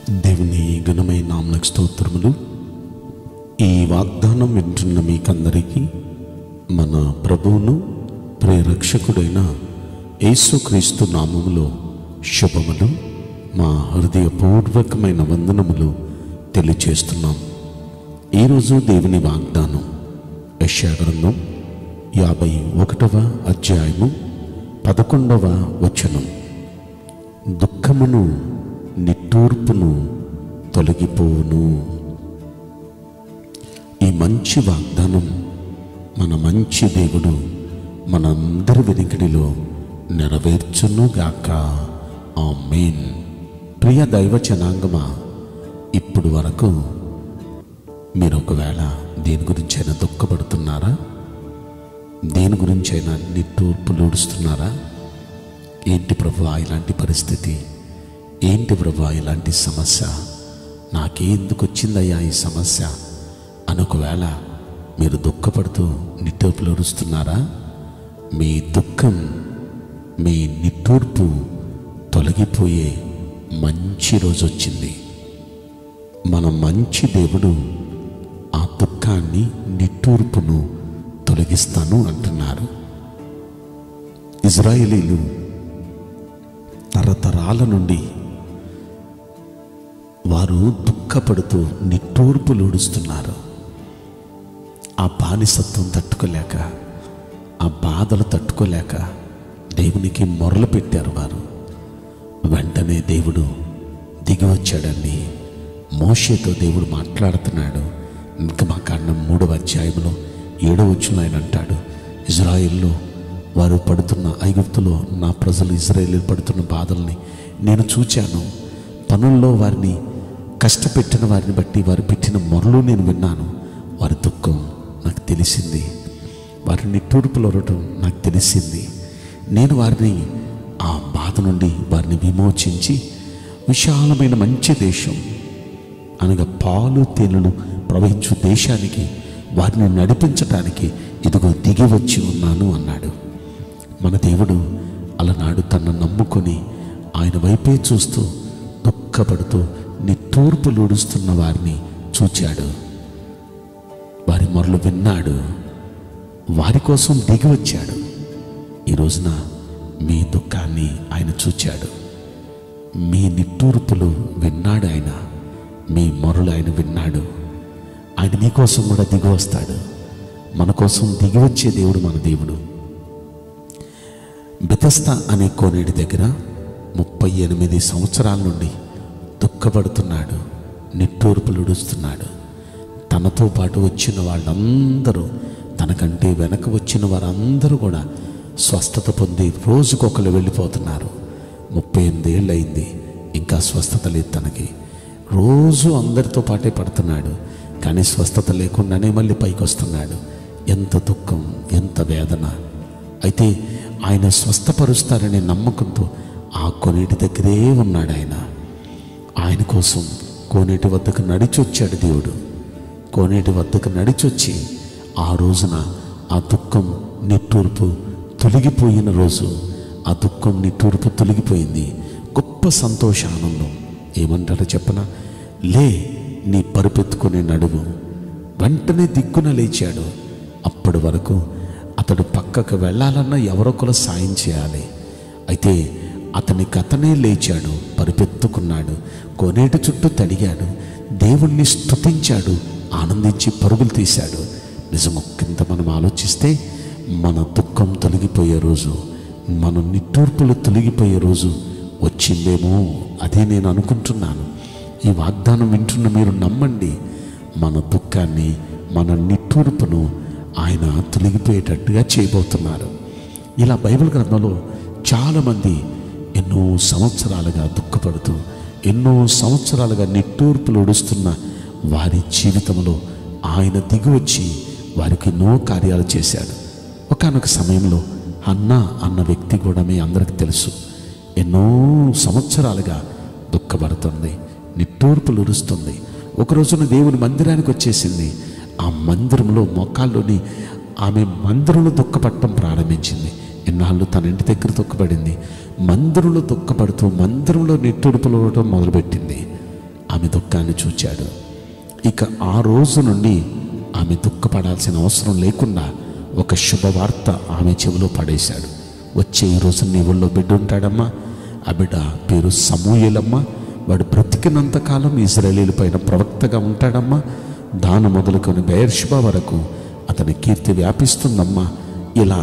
దేవుని ఘనమైన నామలకు స్తోత్రములు ఈ వాగ్దానం వింటున్న మీకందరికీ మన ప్రభువును ప్రేరక్షకుడైన యేసుక్రీస్తు నామములో శుభములు మా హృదయపూర్వకమైన వందనములు తెలియచేస్తున్నాం ఈరోజు దేవుని వాగ్దానం యశాగ్రంథం యాభై ఒకటవ అధ్యాయము పదకొండవ వచనం దుఃఖమును నిట్టూర్పును తొలగిపోవును ఈ మంచి వాగ్దానం మన మంచి దేవుడు మనందరి వెనుకడిలో నెరవేర్చునుగాక ఆ మెయిన్ ప్రియ దైవ జనాంగమా ఇప్పుడు వరకు మీరు ఒకవేళ దేని గురించైనా దుఃఖపడుతున్నారా దేని గురించైనా నిట్టూర్పులు ఊడుస్తున్నారా ఏంటి ప్రభు ఇలాంటి పరిస్థితి ఏంటి ప్రభు ఇలాంటి సమస్య నాకెందుకు వచ్చిందయ్యా ఈ సమస్య అని ఒకవేళ మీరు దుఃఖపడుతూ నిట్టూర్పులు ఊడుస్తున్నారా మీ దుఃఖం మీ నిట్టూర్పు తొలగిపోయే మంచి రోజు వచ్చింది మన మంచి దేవుడు ఆ దుఃఖాన్ని నిట్టూర్పును తొలగిస్తాను అంటున్నారు ఇజ్రాయేలీలు తరతరాల నుండి వారు దుఃఖపడుతూ నిట్టూర్పులుడుస్తున్నారు ఆ బానిసత్వం తట్టుకోలేక ఆ బాధలు తట్టుకోలేక దేవునికి మొరలు పెట్టారు వారు వెంటనే దేవుడు దిగి వచ్చాడండి మోషేతో దేవుడు మాట్లాడుతున్నాడు ఇంకా మా కారణం మూడవ అధ్యాయంలో ఏడవ వచ్చిన ఆయన అంటాడు ఇజ్రాయిల్లో వారు పడుతున్న ఐగుప్తులో నా ప్రజలు ఇజ్రాయేలీలు పడుతున్న బాధల్ని నేను చూచాను పనుల్లో వారిని కష్టపెట్టిన వారిని బట్టి వారు పెట్టిన మొరలు నేను విన్నాను వారి దుఃఖం నాకు తెలిసింది వారి నిట్టూర్పులు ఒరటం నాకు తెలిసింది నేను వారిని ఆ బాధ నుండి వారిని విమోచించి విశాలమైన మంచి దేశం అనగా పాలు తేనెలు ప్రవహించు దేశానికి వారిని నడిపించడానికి ఇదిగో దిగి వచ్చి ఉన్నాను అన్నాడు మన దేవుడు అలనాడు తనను నమ్ముకొని ఆయన వైపే చూస్తూ దుఃఖపడుతూ నిట్టూర్పులుడుస్తున్న వారిని చూచాడు వారి మొరలు విన్నాడు వారి కోసం దిగి వచ్చాడు ఈ రోజున మీ దుఃఖాన్ని ఆయన చూచాడు మీ నిట్టూర్పులు విన్నాడు ఆయన మీ మొరలు ఆయన విన్నాడు ఆయన మీకోసం కూడా దిగి వస్తాడు మన కోసం దిగి వచ్చే దేవుడు మన దేవుడు బెతస్త అనే కోనేటి దగ్గర ముప్పై ఎనిమిది సంవత్సరాల నుండి దుఃఖపడుతున్నాడు నిట్టూర్పులుడుస్తున్నాడు తనతో పాటు వచ్చిన వాళ్ళందరూ తనకంటే వెనక వచ్చిన వారందరూ కూడా స్వస్థత పొంది రోజుకొకరు వెళ్ళిపోతున్నారు ముప్పై ఎనిమిది ఏళ్ళు అయింది ఇంకా స్వస్థత లేదు తనకి రోజు అందరితో పాటే పడుతున్నాడు కానీ స్వస్థత లేకుండానే మళ్ళీ పైకి వస్తున్నాడు ఎంత దుఃఖం ఎంత వేదన అయితే ఆయన స్వస్థపరుస్తారనే నమ్మకంతో ఆ కొనేటి దగ్గరే ఉన్నాడు ఆయన ఆయన కోసం కోనేటి వద్దకు నడిచొచ్చాడు దేవుడు కోనేటి వద్దకు నడిచొచ్చి ఆ రోజున ఆ దుఃఖం నిట్టూర్పు తొలగిపోయిన రోజు ఆ దుఃఖం నిట్టూర్పు తొలగిపోయింది గొప్ప సంతోష ఆనందం ఏమంటారో చెప్పన లే నీ పరుపెత్తుకునే నడువు వెంటనే దిక్కున లేచాడు అప్పటి వరకు అతడు పక్కకు వెళ్ళాలన్నా ఎవరొకరు సాయం చేయాలి అయితే అతనికి అతనే లేచాడు పరిపెత్తుకున్నాడు కోనేటి చుట్టూ తడిగాడు దేవుణ్ణి స్తుతించాడు ఆనందించి పరుగులు తీశాడు నిజం కింద మనం ఆలోచిస్తే మన దుఃఖం తొలగిపోయే రోజు మన నిట్టూర్పులు తొలగిపోయే రోజు వచ్చిందేమో అదే నేను అనుకుంటున్నాను ఈ వాగ్దానం వింటున్న మీరు నమ్మండి మన దుఃఖాన్ని మన నిట్టూర్పును ఆయన తొలగిపోయేటట్టుగా చేయబోతున్నారు ఇలా బైబిల్ గ్రంథంలో చాలామంది ఎన్నో సంవత్సరాలుగా దుఃఖపడుతూ ఎన్నో సంవత్సరాలుగా నిట్టూర్పులు ఒడుస్తున్న వారి జీవితంలో ఆయన దిగివచ్చి వారికి ఎన్నో కార్యాలు చేశాడు ఒకనొక సమయంలో అన్న అన్న వ్యక్తి కూడా మీ అందరికి తెలుసు ఎన్నో సంవత్సరాలుగా దుఃఖపడుతుంది నిట్టూర్పులు ఉరుస్తుంది ఒక రోజున దేవుని మందిరానికి వచ్చేసింది ఆ మందిరంలో మోకాల్లోని ఆమె మందిరంలో దుఃఖపడటం ప్రారంభించింది ఎన్నాళ్ళు తన ఇంటి దగ్గర దుఃఖపడింది మందిరంలో దుఃఖపడుతూ మందిరంలో నిట్టూర్పులు ఇవ్వడం మొదలుపెట్టింది దుఃఖాన్ని చూచాడు ఇక ఆ రోజు నుండి ఆమె దుఃఖపడాల్సిన అవసరం లేకుండా ఒక శుభవార్త ఆమె చెవిలో పడేశాడు వచ్చే ఈ రోజు నీ ఊళ్ళో బిడ్డ ఉంటాడమ్మా ఆ బిడ్డ పేరు సమూయేలమ్మ వాడు బ్రతికినంత కాలం ఇజ్రాయేలీల పైన ప్రవక్తగా ఉంటాడమ్మా దాను మొదలుకొని బెయర్షుబా వరకు అతని కీర్తి వ్యాపిస్తుందమ్మా ఇలా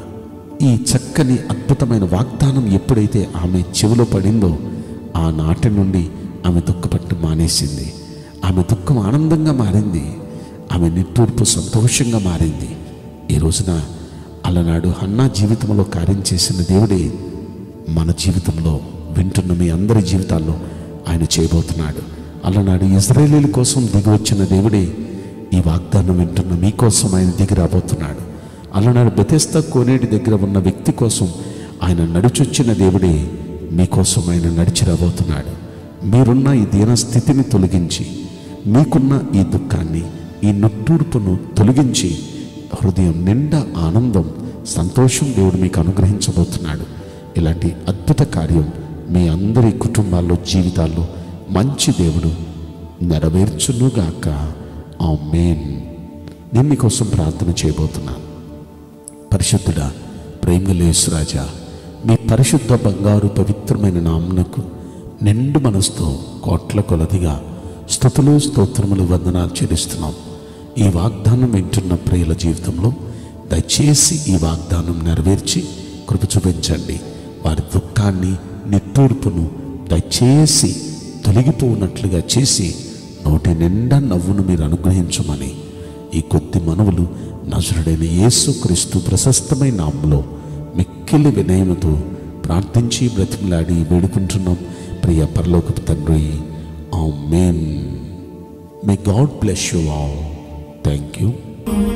ఈ చక్కని అద్భుతమైన వాగ్దానం ఎప్పుడైతే ఆమె చెవిలో పడిందో ఆనాటి నుండి ఆమె దుఃఖపట్టు మానేసింది ఆమె దుఃఖం ఆనందంగా మారింది ఆమె నిట్టూర్పు సంతోషంగా మారింది ఈ రోజున అలనాడు హన్నా జీవితంలో కార్యం చేసిన దేవుడే మన జీవితంలో వింటున్న మీ అందరి జీవితాల్లో ఆయన చేయబోతున్నాడు అలనాడు ఇజ్రాయేలీల కోసం దిగి వచ్చిన దేవుడే ఈ వాగ్దానం వింటున్న మీకోసం ఆయన దిగి రాబోతున్నాడు అలనాడు బెతెస్తా కోనేటి దగ్గర ఉన్న వ్యక్తి కోసం ఆయన నడిచొచ్చిన దేవుడే మీకోసం ఆయన నడిచి రాబోతున్నాడు మీరున్న ఈ దీన స్థితిని తొలగించి మీకున్న ఈ దుఃఖాన్ని ఈ నుట్టూర్పును తొలగించి హృదయం నిండా ఆనందం సంతోషం దేవుడు మీకు అనుగ్రహించబోతున్నాడు ఇలాంటి అద్భుత కార్యం మీ అందరి కుటుంబాల్లో జీవితాల్లో మంచి దేవుడు నెరవేర్చునుగాక ఆ మేన్ నేను మీకోసం ప్రార్థన చేయబోతున్నాను పరిశుద్ధుడా ప్రేమలేసురాజా మీ పరిశుద్ధ బంగారు పవిత్రమైన నామునకు నిండు మనసుతో కోట్ల కొలదిగా స్థుతులు స్తోత్రములు వందనాలు చెల్లిస్తున్నాం ఈ వాగ్దానం వింటున్న ప్రియుల జీవితంలో దయచేసి ఈ వాగ్దానం నెరవేర్చి కృప చూపించండి వారి దుఃఖాన్ని నిట్టూర్పును దయచేసి తొలగిపోనట్లుగా చేసి నోటి నిండా నవ్వును మీరు అనుగ్రహించమని ఈ కొద్ది మనవులు నజరుడైన యేసుక్రీస్తు ప్రశస్తమైన నామంలో మిక్కిలి వినయముతో ప్రార్థించి బ్రతిమలాడి వేడుకుంటున్నాం ప్రియ పరలోకపు తండ్రి amen may God bless you all thank you